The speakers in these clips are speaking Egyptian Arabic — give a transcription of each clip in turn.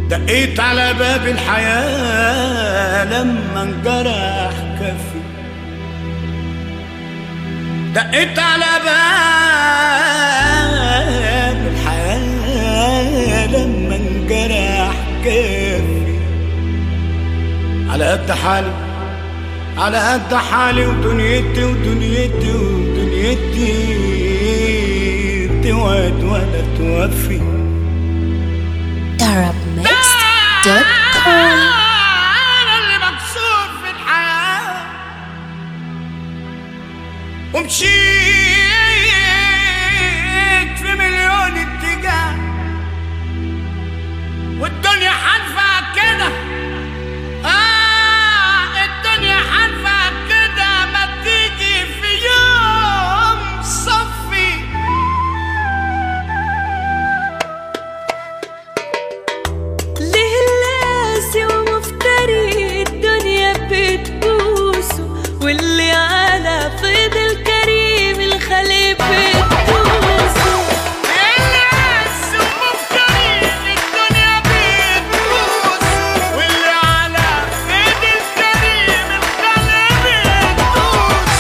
دقيت على باب الحياة لما انجرح كفي دقيت على باب الحياة لما انجرح كفي على قد حالي على قد حالي ودنيتي ودنيتي ودنيتي توعد ولا توفي arabmixed.com أنا اللي مكسور في الحياة ومشيت في مليون اتجاه والدنيا حلفة كده آه الدنيا حلفة كده ما تيجي في يوم صفي ليه اللاسي ومفتري الدنيا بتبوسه واللي على فيض الكريم الخلي بتبوسه الناس ومفترين الدنيا بتبوس واللي على ايد الكريم القلب بتبوس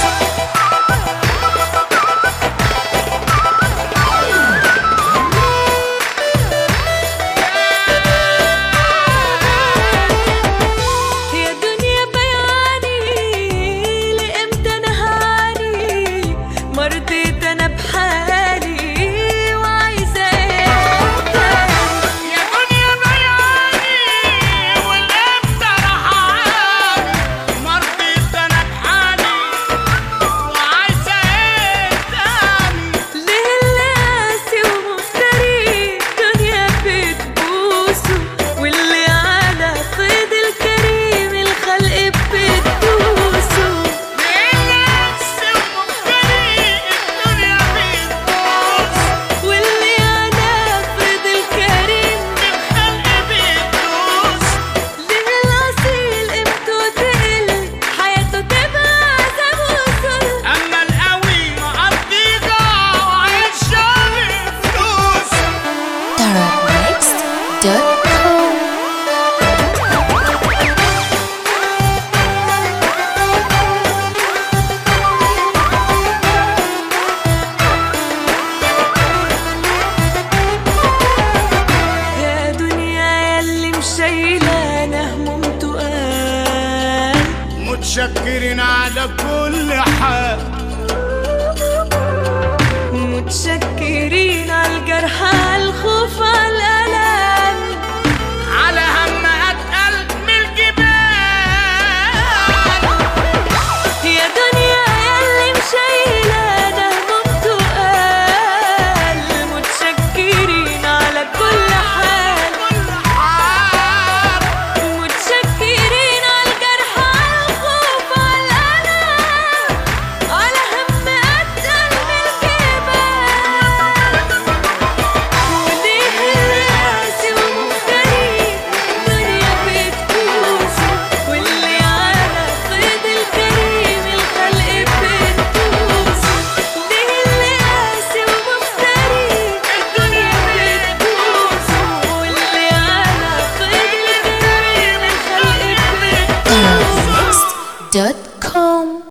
يا دنيا بياني لامتى انا هاني مرضيت انا بحالي وعايزه ايه تاني يا دنيا بياني والامتى رحاني مرضيت انا بحالي وعايزه ايه تاني ليه اللاسي ومفتري الدنيا بتبوسه واللي على فيض الكريم الخلق بتبوسه الناس ومفترين الدنيا بتبوس واللي على فيض الكريم الخلق بتبوس ليه الأصيل قيمته تقل حياته تبقى عذاب وصل اما القوي مقضيها وعيشها بفلوس arabmixed.com يا دنيا يلي مشيلانة هموم تقال متشكرين على كل حال متشكرين على الجرح على الخوف على